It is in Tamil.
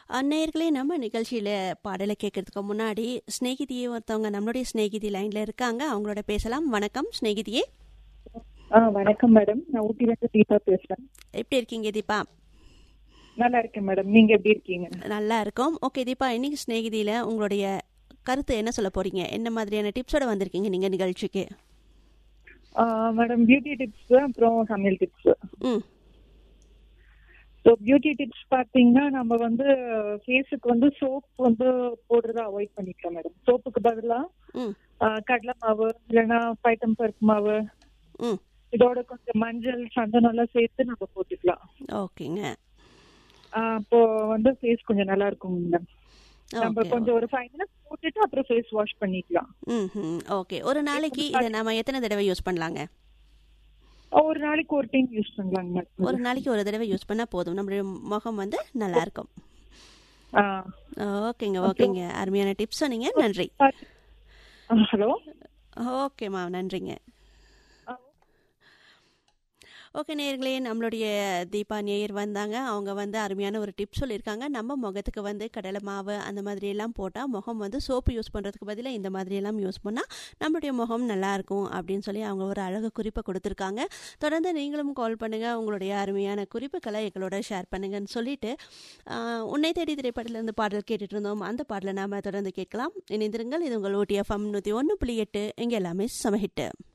அந்நேயர்களே நம்ம நிகழ்ச்சியில் பாடலை கேட்கறதுக்கு முன்னாடி ஸ்நேகிதியே ஒருத்தவங்க நம்மளுடைய ஸ்நேகிதி லைனில் இருக்காங்க அவங்களோட பேசலாம் வணக்கம் ஸ்நேகிதியே ஆ வணக்கம் மேடம் நான் ஊட்டிலேருந்து தீபா பேசுறேன் எப்படி இருக்கீங்க தீபா நல்லா இருக்கேன் மேடம் நீங்க எப்படி இருக்கீங்க நல்லா இருக்கோம் ஓகே தீபா இன்னைக்கு ஸ்நேகிதியில் உங்களுடைய கருத்து என்ன சொல்ல போறீங்க என்ன மாதிரியான டிப்ஸோட வந்திருக்கீங்க நீங்கள் நிகழ்ச்சிக்கு ஆ, மேடம் பியூட்டி டிப்ஸ் அப்புறம் சமையல் டிப்ஸ் ம் ஸோ பியூட்டி டிப்ஸ் பார்த்தீங்கன்னா நம்ம வந்து ஃபேஸுக்கு வந்து சோப் வந்து போடுறத அவாய்ட் பண்ணிக்கலாம் மேடம் சோப்புக்கு பதிலாக ம் கடலை மாவு இல்லைன்னா பைட்டம் பருப்பு மாவு ம் இதோட கொஞ்சம் மஞ்சள் சந்தனம் எல்லாம் சேர்த்து நம்ம போட்டுக்கலாம் ஓகேங்க ஆ, அப்போ வந்து ஃபேஸ் கொஞ்சம் நல்லா இருக்கும் மேடம் நம்ம ஓகே கொஞ்சம் ஒரு ஃபைவ் மினிட்ஸ் போட்டுட்டு அப்புறம் ஃபேஸ் வாஷ் பண்ணிக்கலாம் ம் ம் ஓகே ஒரு நாளைக்கு இதை நம்ம எத்தனை தடவை யூஸ் பண்ணலாங்க ஒரு நாளைக்கு ஒரு டைம் யூஸ் பண்ணலாங்க மேடம் ஒரு நாளைக்கு ஒரு தடவை யூஸ் பண்ணால் போதும் நம்மளுடைய முகம் வந்து நல்லா இருக்கும் ஆ ஓகேங்க ஓகேங்க அருமையான டிப்ஸ் சொன்னீங்க நன்றி ஹலோ ஓகேம்மா நன்றிங்க ஓகே நேர்களே நம்மளுடைய தீபா நேயர் வந்தாங்க அவங்க வந்து அருமையான ஒரு டிப் சொல்லியிருக்காங்க நம்ம முகத்துக்கு வந்து கடலை மாவு அந்த மாதிரி எல்லாம் போட்டால் முகம் வந்து சோப்பு யூஸ் பண்ணுறதுக்கு பதிலாக இந்த மாதிரி எல்லாம் யூஸ் பண்ணால் நம்மளுடைய முகம் நல்லா இருக்கும் அப்படின்னு சொல்லி அவங்க ஒரு அழகு குறிப்பை கொடுத்துருக்காங்க தொடர்ந்து நீங்களும் கால் பண்ணுங்கள் உங்களுடைய அருமையான குறிப்புகளை எங்களோட ஷேர் பண்ணுங்கன்னு சொல்லிட்டு ஆஹ், உன்னை தேடி திரைப்படத்திலிருந்து பாடல் கேட்டுட்டு இருந்தோம் அந்த பாடலை நாம தொடர்ந்து கேட்கலாம் இணைந்திருங்கள் இது உங்கள் ஓடிஎஃப்எம் நூற்றி ஒன்று புள்ளி எட்டு இங்கே எல்லாமே சமஹிட்டு